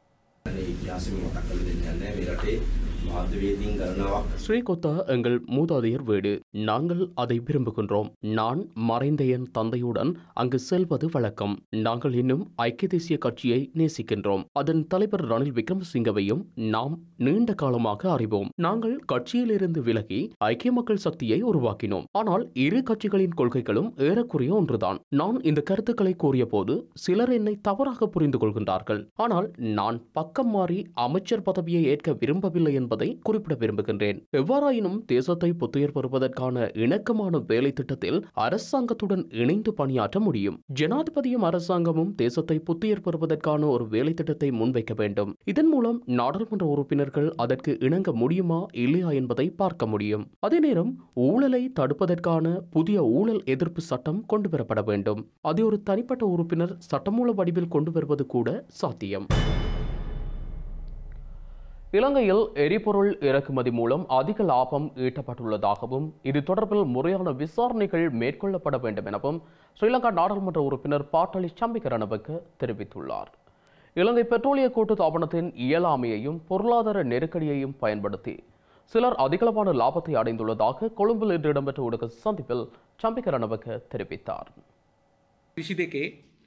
ஸ்ரீகொத்தா எங்கள் மூதாதையர் வீடு நாங்கள் அதை விரும்புகின்றோம் நான் மறைந்த என் தந்தையுடன் அங்கு செல்வது வழக்கம் நாங்கள் இன்னும் ஐக்கிய தேசிய கட்சியை நேசிக்கின்றோம் அதன் தலைவர் ரணில் விக்ரமசிங்கவையும் நாம் நீண்ட காலமாக அறிவோம் நாங்கள் கட்சியிலிருந்து விலகி ஐக்கிய மக்கள் சக்தியை உருவாக்கினோம் ஆனால் இரு கட்சிகளின் கொள்கைகளும் ஏறக்குறைய ஒன்றுதான் நான் இந்த கருத்துக்களை கூறிய போது சிலர் என்னை தவறாக புரிந்து கொள்கின்றார்கள் ஆனால் நான் பக்கம் மாறி அமைச்சர் பதவியை ஏற்க விரும்பவில்லை என்பதை குறிப்பிட விரும்புகின்றேன் எவ்வாறாயினும் தேசத்தை புத்துயிர் பெறுவதற்கான இணக்கமான வேலை திட்டத்தில் அரசாங்கத்துடன் இணைந்து பணியாற்ற முடியும் ஜனாதிபதியும் அரசாங்கமும் தேசத்தை புத்துயிர் பெறுவதற்கான ஒரு வேலை திட்டத்தை முன்வைக்க வேண்டும் இதன் மூலம் நாடாளுமன்ற உறுப்பினர்கள் அதற்கு இணங்க முடியுமா இல்லையா என்பதை பார்க்க முடியும் அதே நேரம் ஊழலை தடுப்பதற்கான புதிய ஊழல் எதிர்ப்பு சட்டம் கொண்டு வரப்பட வேண்டும் அதை ஒரு தனிப்பட்ட உறுப்பினர் சட்டமூல வடிவில் கொண்டு வருவது கூட சாத்தியம் இலங்கையில் எரிபொருள் இறக்குமதி மூலம் அதிக லாபம் ஈட்டப்பட்டுள்ளதாகவும் இது தொடர்பில் முறையான விசாரணைகள் மேற்கொள்ளப்பட வேண்டும் எனவும் ஸ்ரீலங்கா நாடாளுமன்ற உறுப்பினர் பாட்டலி சம்பிகரணவுக்கு தெரிவித்துள்ளார் இலங்கை பெட்ரோலிய கூட்டு தாபனத்தின் இயலாமையையும் பொருளாதார நெருக்கடியையும் பயன்படுத்தி சிலர் அதிகளவான லாபத்தை அடைந்துள்ளதாக கொழும்பில் இன்று இடம்பெற்ற ஊடக சந்திப்பில் சம்பிகரணவுக்கு தெரிவித்தார் විසි දෙකේ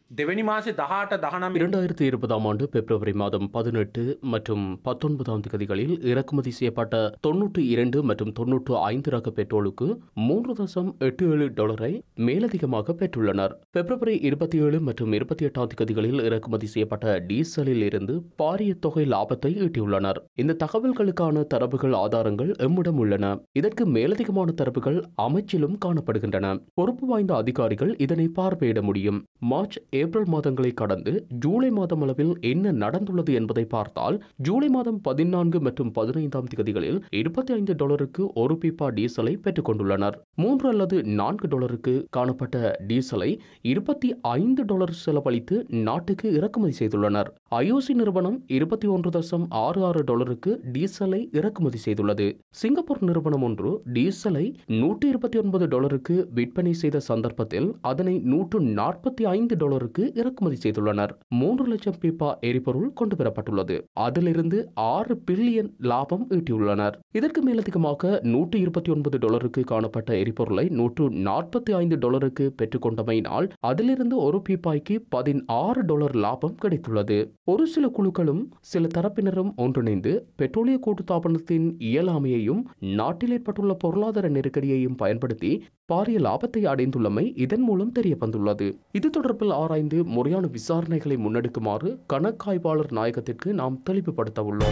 දෙවැනි මාසේ දහට දහනම් இரண்டாயிரத்தி இருபதாம் ஆண்டு பிப்ரவரி மாதம் பதினெட்டு மற்றும் பத்தொன்பதாம் தேதிகளில் இறக்குமதி செய்யப்பட்ட தொன்னூற்றி இரண்டு மற்றும் தொன்னூற்று ஐந்து ரக பெட்ரோலுக்கு மூன்று தசம் எட்டு ஏழு டாலரை மேலதிகமாக பெற்றுள்ளனர் பிப்ரவரி இருபத்தி ஏழு மற்றும் இருபத்தி எட்டாம் தேதிகளில் இறக்குமதி செய்யப்பட்ட டீசலில் இருந்து பாரிய தொகை லாபத்தை ஈட்டியுள்ளனர் இந்த தகவல்களுக்கான தரவுகள் ஆதாரங்கள் எம்மிடம் உள்ளன இதற்கு மேலதிகமான தரவுகள் அமைச்சிலும் காணப்படுகின்றன பொறுப்பு வாய்ந்த அதிகாரிகள் இதனை பார்வையிட முடியும் மார்ச் ஏப்ரல் மாதங்களை கடந்து ஜூலை மாதம் அளவில் என்ன நடந்துள்ளது என்பதை பார்த்தால் ஜூலை மாதம் பதினான்கு மற்றும் பதினைந்தாம் தேதிகளில் இருபத்தி ஐந்து டாலருக்கு ஒரு பீப்பா டீசலை பெற்றுக் கொண்டுள்ளனர் மூன்று அல்லது நான்கு டாலருக்கு காணப்பட்ட டீசலை இருபத்தி ஐந்து டாலர் செலவழித்து நாட்டுக்கு இறக்குமதி செய்துள்ளனர் ஐஓசி நிறுவனம் இருபத்தி ஒன்று தசம் ஆறு ஆறு டாலருக்கு டீசலை இறக்குமதி செய்துள்ளது சிங்கப்பூர் நிறுவனம் ஒன்று டீசலை நூற்றி இருபத்தி ஒன்பது டாலருக்கு விற்பனை செய்த சந்தர்ப்பத்தில் அதனை நூற்று நாற்பத்தி ஐந்து டாலருக்கு இறக்குமதி செய்துள்ளனர் மூன்று லட்சம் பீப்பா எரிபொருள் கொண்டு வரப்பட்டுள்ளது அதிலிருந்து ஆறு பில்லியன் லாபம் ஈட்டியுள்ளனர் இதற்கு மேலதிகமாக நூற்று இருபத்தி ஒன்பது டாலருக்கு காணப்பட்ட எரிபொருளை நூற்று நாற்பத்தி ஐந்து டாலருக்கு பெற்றுக்கொண்டமையினால் அதிலிருந்து ஒரு பீப்பாய்க்கு பதினாறு டாலர் லாபம் கிடைத்துள்ளது ஒரு சில குழுக்களும் சில தரப்பினரும் ஒன்றிணைந்து பெட்ரோலிய கூட்டுத்தாபனத்தின் இயலாமையையும் நாட்டில் ஏற்பட்டுள்ள பொருளாதார நெருக்கடியையும் பயன்படுத்தி பாரிய லாபத்தை அடைந்துள்ளமை இதன் மூலம் தெரிய வந்துள்ளது இது தொடர்பில் ஆராய்ந்து முறையான விசாரணைகளை முன்னெடுக்குமாறு கணக்காய்வாளர் நாயகத்திற்கு நாம் தெளிவுபடுத்த உள்ளோம்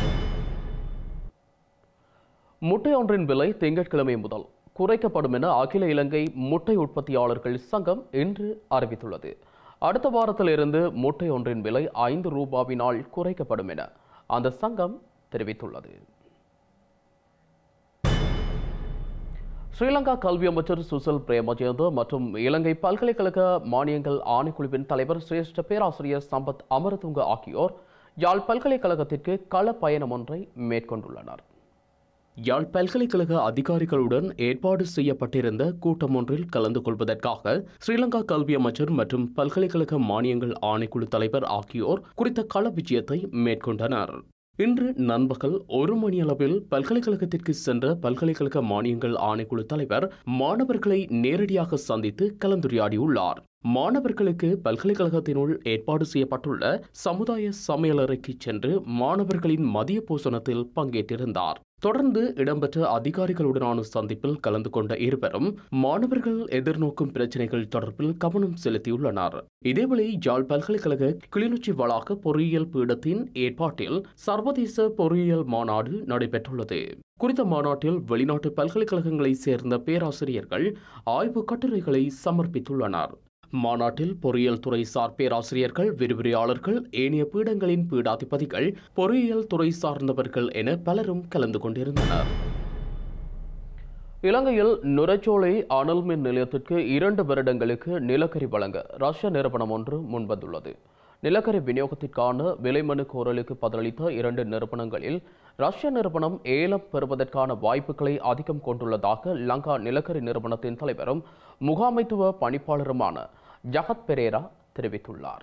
முட்டை ஒன்றின் விலை திங்கட்கிழமை முதல் குறைக்கப்படும் என அகில இலங்கை முட்டை உற்பத்தியாளர்கள் சங்கம் இன்று அறிவித்துள்ளது அடுத்த வாரத்தில் இருந்து முட்டை ஒன்றின் விலை ஐந்து ரூபாவினால் குறைக்கப்படும் என அந்த சங்கம் தெரிவித்துள்ளது ஸ்ரீலங்கா கல்வி அமைச்சர் சுசல் பிரேமஜேந்த மற்றும் இலங்கை பல்கலைக்கழக மானியங்கள் ஆணைக்குழுவின் தலைவர் சிரேஷ்ட பேராசிரியர் சம்பத் அமரதுங்க ஆகியோர் யாழ் பல்கலைக்கழகத்திற்கு கள பயணம் ஒன்றை மேற்கொண்டுள்ளனர் யாழ் பல்கலைக்கழக அதிகாரிகளுடன் ஏற்பாடு செய்யப்பட்டிருந்த கூட்டம் ஒன்றில் கலந்து கொள்வதற்காக ஸ்ரீலங்கா கல்வி அமைச்சர் மற்றும் பல்கலைக்கழக மானியங்கள் ஆணைக்குழு தலைவர் ஆகியோர் குறித்த கள விஜயத்தை மேற்கொண்டனர் இன்று நண்பகல் ஒரு மணியளவில் பல்கலைக்கழகத்திற்கு சென்ற பல்கலைக்கழக மானியங்கள் ஆணைக்குழு தலைவர் மாணவர்களை நேரடியாக சந்தித்து கலந்துரையாடியுள்ளார் மாணவர்களுக்கு பல்கலைக்கழகத்தினுள் ஏற்பாடு செய்யப்பட்டுள்ள சமுதாய சமையலறைக்கு சென்று மாணவர்களின் மதிய பூசணத்தில் பங்கேற்றிருந்தார் தொடர்ந்து இடம்பெற்ற அதிகாரிகளுடனான சந்திப்பில் கலந்து கொண்ட இருவரும் மாணவர்கள் எதிர்நோக்கும் பிரச்சினைகள் தொடர்பில் கவனம் செலுத்தியுள்ளனர் இதேவேளை யாழ் பல்கலைக்கழக கிளிநொச்சி வளாக பொறியியல் பீடத்தின் ஏற்பாட்டில் சர்வதேச பொறியியல் மாநாடு நடைபெற்றுள்ளது குறித்த மாநாட்டில் வெளிநாட்டு பல்கலைக்கழகங்களைச் சேர்ந்த பேராசிரியர்கள் ஆய்வு கட்டுரைகளை சமர்ப்பித்துள்ளனர் மாநாட்டில் பொறியியல் துறை சார் பேராசிரியர்கள் விரிவுரையாளர்கள் ஏனைய பீடங்களின் பீடாதிபதிகள் பொறியியல் துறை சார்ந்தவர்கள் என பலரும் கலந்து கொண்டிருந்தனர் இலங்கையில் நுரைச்சோலை அனல் மின் நிலையத்திற்கு இரண்டு வருடங்களுக்கு நிலக்கரி வழங்க ரஷ்ய நிறுவனம் ஒன்று முன்வந்துள்ளது நிலக்கரி விநியோகத்திற்கான விலை மனு கோரலுக்கு பதிலளித்த இரண்டு நிறுவனங்களில் ரஷ்ய நிறுவனம் ஏலம் பெறுவதற்கான வாய்ப்புகளை அதிகம் கொண்டுள்ளதாக லங்கா நிலக்கரி நிறுவனத்தின் தலைவரும் முகாமைத்துவ பணிப்பாளருமான ஜகத் பெரேரா தெரிவித்துள்ளார்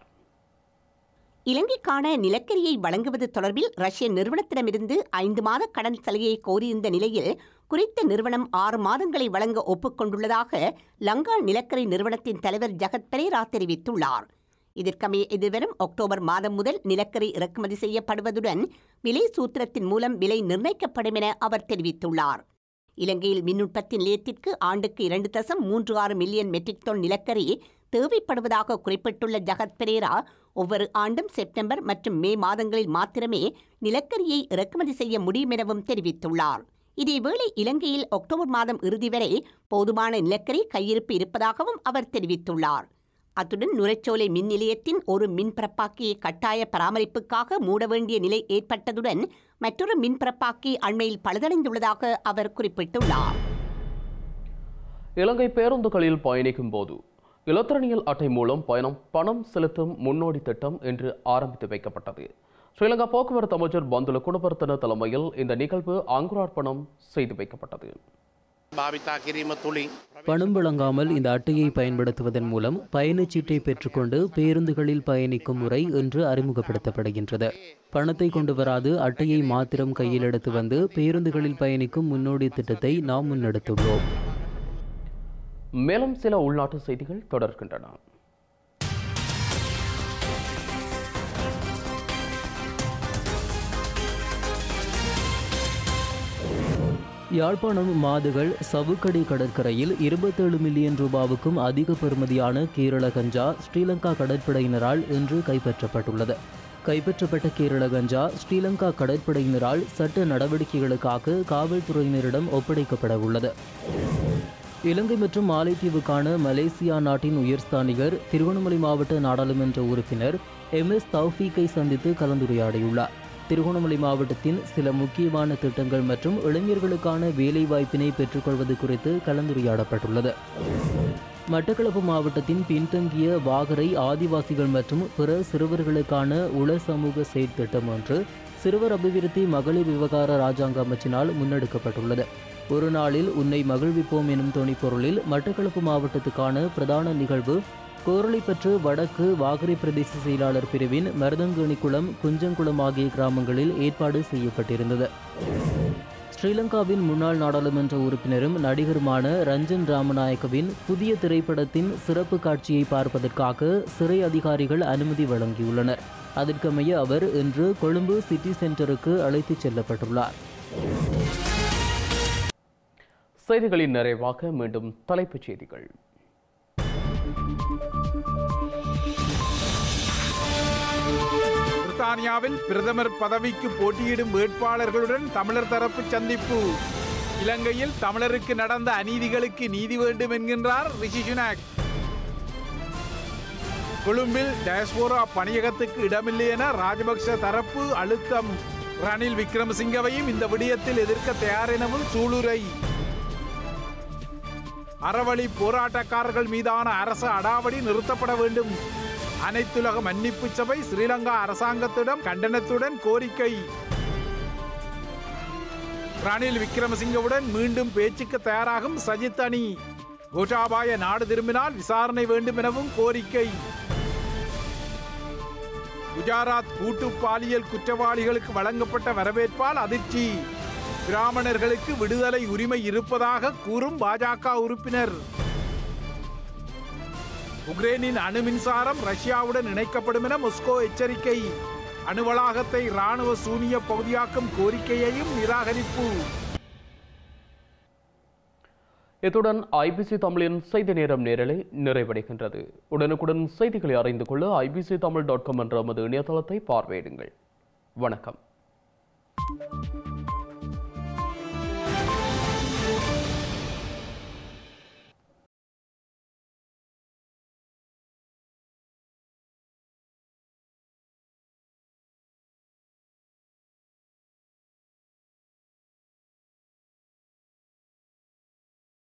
இலங்கைக்கான நிலக்கரியை வழங்குவது தொடர்பில் ரஷ்ய நிறுவனத்திடமிருந்து ஐந்து மாத கடன் சலுகையை கோரியிருந்த நிலையில் குறித்த நிறுவனம் ஆறு மாதங்களை வழங்க ஒப்புக்கொண்டுள்ளதாக லங்கா நிலக்கரி நிறுவனத்தின் தலைவர் ஜகத் பெரேரா தெரிவித்துள்ளார் இதற்கமைய எதிர்வரும் அக்டோபர் மாதம் முதல் நிலக்கரி இறக்குமதி செய்யப்படுவதுடன் விலை சூத்திரத்தின் மூலம் விலை நிர்ணயிக்கப்படும் என அவர் தெரிவித்துள்ளார் இலங்கையில் மின் உற்பத்தி நிலையத்திற்கு ஆண்டுக்கு இரண்டு தசம் மூன்று ஆறு மில்லியன் மெட்ரிக் டன் நிலக்கரி தேவைப்படுவதாக குறிப்பிட்டுள்ள ஜகத் பெரேரா ஒவ்வொரு ஆண்டும் செப்டம்பர் மற்றும் மே மாதங்களில் மாத்திரமே நிலக்கரியை இறக்குமதி செய்ய முடியும் எனவும் தெரிவித்துள்ளார் இதேவேளை இலங்கையில் அக்டோபர் மாதம் இறுதி வரை போதுமான நிலக்கரி கையிருப்பு இருப்பதாகவும் அவர் தெரிவித்துள்ளார் அத்துடன் நுரைச்சோலை மின் நிலையத்தின் ஒரு மின்பரப்பாக்கியை கட்டாய பராமரிப்புக்காக மூட வேண்டிய நிலை ஏற்பட்டதுடன் மற்றொரு மின்பரப்பாக்கி அண்மையில் பழுதடைந்துள்ளதாக அவர் குறிப்பிட்டுள்ளார் இலங்கை பேருந்துகளில் பயணிக்கும் போது இலத்திரனியல் அட்டை மூலம் பயணம் பணம் செலுத்தும் முன்னோடி திட்டம் இன்று ஆரம்பித்து வைக்கப்பட்டது ஸ்ரீலங்கா போக்குவரத்து அமைச்சர் பந்துல குணவர்த்தன தலைமையில் இந்த நிகழ்வு அங்குரார்ப்பணம் செய்து வைக்கப்பட்டது භාවිතා කිරීම තුළින් பணம் வழங்காமல் இந்த அட்டையை பயன்படுத்துவதன் மூலம் பயணச்சீட்டை பெற்றுக்கொண்டு பேருந்துகளில் பயணிக்கும் முறை இன்று அறிமுகப்படுத்தப்படுகின்றது பணத்தை கொண்டு வராது அட்டையை மாத்திரம் கையில் எடுத்து வந்து பேருந்துகளில் பயணிக்கும் முன்னோடி திட்டத்தை நாம் முன்னெடுத்துள்ளோம் மேலும் சில உள்நாட்டு செய்திகள் தொடர்கின்றன யாழ்ப்பாணம் மாதுகள் சவுக்கடி கடற்கரையில் இருபத்தேழு மில்லியன் ரூபாவுக்கும் அதிக பெறுமதியான கேரள கஞ்சா ஸ்ரீலங்கா கடற்படையினரால் இன்று கைப்பற்றப்பட்டுள்ளது கைப்பற்றப்பட்ட கேரள கஞ்சா ஸ்ரீலங்கா கடற்படையினரால் சட்ட நடவடிக்கைகளுக்காக காவல்துறையினரிடம் ஒப்படைக்கப்பட உள்ளது இலங்கை மற்றும் மாலைத்தீவுக்கான மலேசியா நாட்டின் உயர்ஸ்தானிகர் திருவண்ணாமலை மாவட்ட நாடாளுமன்ற உறுப்பினர் எம் எஸ் தௌஃபீக்கை சந்தித்து கலந்துரையாடியுள்ளார் திருகோணமலை மாவட்டத்தின் சில முக்கியமான திட்டங்கள் மற்றும் இளைஞர்களுக்கான வேலைவாய்ப்பினை பெற்றுக்கொள்வது குறித்து கலந்துரையாடப்பட்டுள்ளது மட்டக்களப்பு மாவட்டத்தின் பின்தங்கிய வாகரை ஆதிவாசிகள் மற்றும் பிற சிறுவர்களுக்கான உள சமூக செயற்திட்டம் ஒன்று சிறுவர் அபிவிருத்தி மகளிர் விவகார ராஜாங்க அமைச்சினால் முன்னெடுக்கப்பட்டுள்ளது ஒரு நாளில் உன்னை மகிழ்விப்போம் எனும் தொனிப்பொருளில் மட்டக்களப்பு மாவட்டத்துக்கான பிரதான நிகழ்வு கோரளைப்பற்று வடக்கு வாகரை பிரதேச செயலாளர் பிரிவின் மருதங்கணிக்குளம் குஞ்சங்குளம் ஆகிய கிராமங்களில் ஏற்பாடு செய்யப்பட்டிருந்தது ஸ்ரீலங்காவின் முன்னாள் நாடாளுமன்ற உறுப்பினரும் நடிகருமான ரஞ்சன் ராமநாயக்கவின் புதிய திரைப்படத்தின் சிறப்பு காட்சியை பார்ப்பதற்காக சிறை அதிகாரிகள் அனுமதி வழங்கியுள்ளனர் அதற்கமைய அவர் இன்று கொழும்பு சிட்டி சென்டருக்கு அழைத்துச் செல்லப்பட்டுள்ளார் செய்திகளின் நிறைவாக மீண்டும் தலைப்புச் செய்திகள் பிரித்தானியாவில் பிரதமர் பதவிக்கு போட்டியிடும் வேட்பாளர்களுடன் தமிழர் தரப்பு சந்திப்பு இலங்கையில் தமிழருக்கு நடந்த அநீதிகளுக்கு நீதி வேண்டும் என்கின்றார் ரிஷி சுனாக் கொழும்பில் டயஸ்போரா பணியகத்துக்கு இடமில்லை என ராஜபக்ச தரப்பு அழுத்தம் ரணில் விக்ரமசிங்கவையும் இந்த விடயத்தில் எதிர்க்க தயார் எனவும் சூளுரை அறவழி போராட்டக்காரர்கள் மீதான அரசு அடாவடி நிறுத்தப்பட வேண்டும் அனைத்துலக மன்னிப்பு சபை ஸ்ரீலங்கா அரசாங்கத்திடம் கண்டனத்துடன் கோரிக்கை ரணில் விக்ரமசிங்கவுடன் மீண்டும் பேச்சுக்கு தயாராகும் சஜித் அணி கோட்டாபாய நாடு திரும்பினால் விசாரணை வேண்டும் எனவும் கோரிக்கை குஜராத் கூட்டு பாலியல் குற்றவாளிகளுக்கு வழங்கப்பட்ட வரவேற்பால் அதிர்ச்சி பிராமணர்களுக்கு விடுதலை உரிமை இருப்பதாக கூறும் பாஜக உறுப்பினர் உக்ரைனின் அணு மின்சாரம் ரஷ்யாவுடன் இணைக்கப்படும் என மொஸ்கோ எச்சரிக்கை அணு வளாகத்தை ராணுவ சூனிய பகுதியாக்கும் கோரிக்கையையும் நிராகரிப்பு இத்துடன் ஐபிசி தமிழின் செய்தி நேரம் நேரலை நிறைவடைகின்றது உடனுக்குடன் செய்திகளை அறிந்து கொள்ள ஐபிசி தமிழ் டாட் காம் என்ற நமது இணையதளத்தை பார்வையிடுங்கள் வணக்கம்